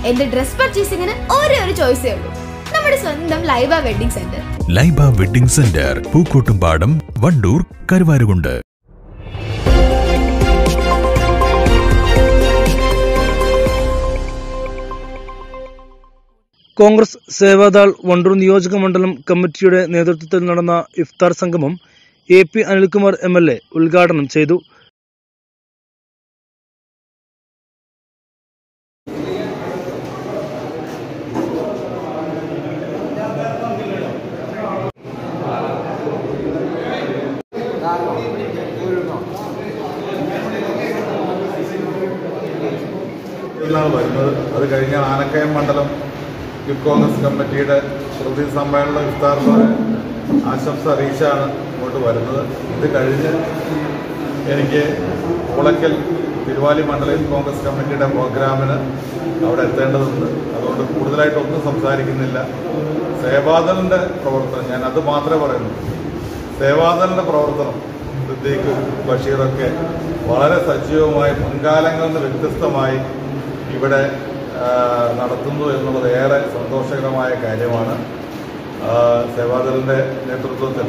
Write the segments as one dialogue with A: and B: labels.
A: എന്റെ ഡ്രസ് പർച്ചേസിംഗിന് ഒരേ ഒരു ചോയ്സേ ഉള്ളൂ നമ്മുടെ സ്വന്തം Laiba wedding centre
B: Laiba wedding centre Pookkottumpadam Wandoor Karuvarakundu
C: Congress Sevadal Wandoor നിയോജക മണ്ഡലം കമ്മിറ്റിയുടെ നേതൃത്വത്തിൽ നടന്ന ഇഫ്താർ സംഗമം A P Anilkumar M L A ഉദ്ഘാടനം ചെയ്തു
D: ാണ് വരുന്നത് അത് കഴിഞ്ഞ ആനക്കയം മണ്ഡലം യൂത്ത് കോൺഗ്രസ് കമ്മിറ്റിയുടെ പ്രതി സമ്മേളന വിസ്താരത്തിന് ആശംസ അറിയിച്ചാണ് ഇങ്ങോട്ട് വരുന്നത് ഇത് കഴിഞ്ഞ് എനിക്ക് കുളയ്ക്കൽ തിരുവാലി മണ്ഡലം യൂത്ത് കോൺഗ്രസ് കമ്മിറ്റിയുടെ പ്രോഗ്രാമിന് അവിടെ എത്തേണ്ടതുണ്ട് അതുകൊണ്ട് കൂടുതലായിട്ടൊന്നും സംസാരിക്കുന്നില്ല സേവാദലിൻ്റെ പ്രവർത്തനം ഞാൻ അത് മാത്രമേ പറയുന്നു സേവാദലിൻ്റെ പ്രവർത്തനം സിദ്ദീഖ് ബഷീറൊക്കെ വളരെ സജീവമായി മുൻകാലങ്ങളിൽ നിന്ന് വ്യത്യസ്തമായി ഇവിടെ ആ, നടത്തുന്നു എന്നുള്ളത് ഏറെ സന്തോഷകരമായ കാര്യമാണ് ആ, സേവാദലിൻ്റെ നേതൃത്വത്തിൽ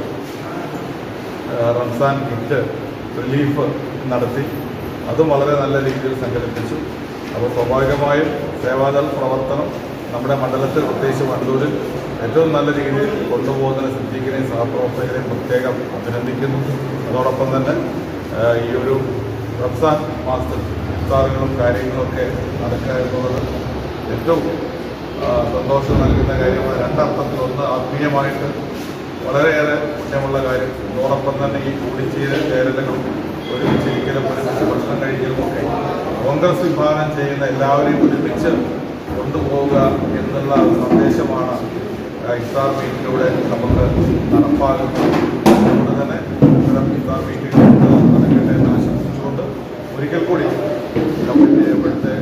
D: ആ, റംസാൻ കിറ്റ് റിലീഫ് നടത്തി അതും വളരെ നല്ല രീതിയിൽ സംഘടിപ്പിച്ചു അപ്പോൾ സ്വാഭാവികമായും സേവാദൾ പ്രവർത്തനം നമ്മുടെ മണ്ഡലത്തിൽ പ്രത്യേകിച്ച് വണ്ടൂരിൽ ഏറ്റവും നല്ല രീതിയിൽ കൊണ്ടുപോകുന്നതിന് സിദ്ദീഖിനെയും സഹപ്രവർത്തകരെയും പ്രത്യേകം അഭിനന്ദിക്കുന്നു അതോടൊപ്പം തന്നെ ആ, ഈ ഒരു റംസാൻ മാസത്തിൽ ഇഫ്താറുകളും കാര്യങ്ങളൊക്കെ നടക്കുക എന്നുള്ളത് ഏറ്റവും ആ, സന്തോഷം നൽകുന്ന കാര്യമാണ് രണ്ടർത്ഥത്തിൽ ഒന്ന് ആത്മീയമായിട്ട് വളരെയേറെ പുണ്യമുള്ള കാര്യം അതോടൊപ്പം തന്നെ ഈ കൂടിച്ചേര ചേരലുകളും ഒരുമിച്ചിരിക്കലും ഒരുമിച്ച് ഭക്ഷണം കഴിക്കലും ഒക്കെ കോൺഗ്രസ് വിഭാവനം ചെയ്യുന്ന എല്ലാവരെയും ഒരുമിച്ച് കൊണ്ടുപോവുക എന്നുള്ള സന്ദേശമാണ് ആ, ഇഫ്താർ മീറ്റിലൂടെ നമുക്ക് നടപ്പാകുന്നത് അതുകൊണ്ട് തന്നെ ഇത്തരം ഇഫ്താർ മീറ്റുകൾ നടക്കട്ടെ എന്ന് ആശംസിച്ചുകൊണ്ട് ഒരിക്കൽ കൂടി കമ്മിറ്റി ഇവിടുത്തെ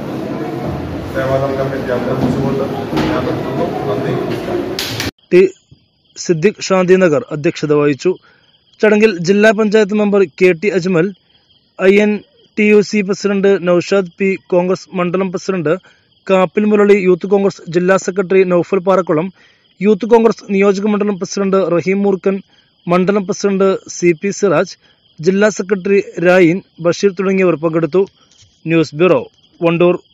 D: സേവാദൾ കമ്മിറ്റി അഭ്യർത്ഥിച്ചുകൊണ്ട് ഞാൻ നിർത്തുന്നു നന്ദി നമസ്കാരം
C: ടി സിദ്ദിഖ് ശാന്തിനഗർ അധ്യക്ഷത വഹിച്ചു ചടങ്ങിൽ ജില്ലാ panchayat member K T Ajmal I N T U C president Noushad P Congress മണ്ഡലം president Kappil Murali youth Congress ജില്ലാ secretary Noufal Parakkulam youth Congress നിയോജക മണ്ഡലം പ്രസിഡന്റ് റഹീം മൂർക്കൻ മണ്ഡലം പ്രസിഡന്റ് സി പി സിറാജ് ജില്ലാ സെക്രട്ടറി രായിൻ ബഷീർ തുടങ്ങിയവർ പങ്കെടുത്തു ന്യൂസ് ബ്യൂറോ വണ്ടൂർ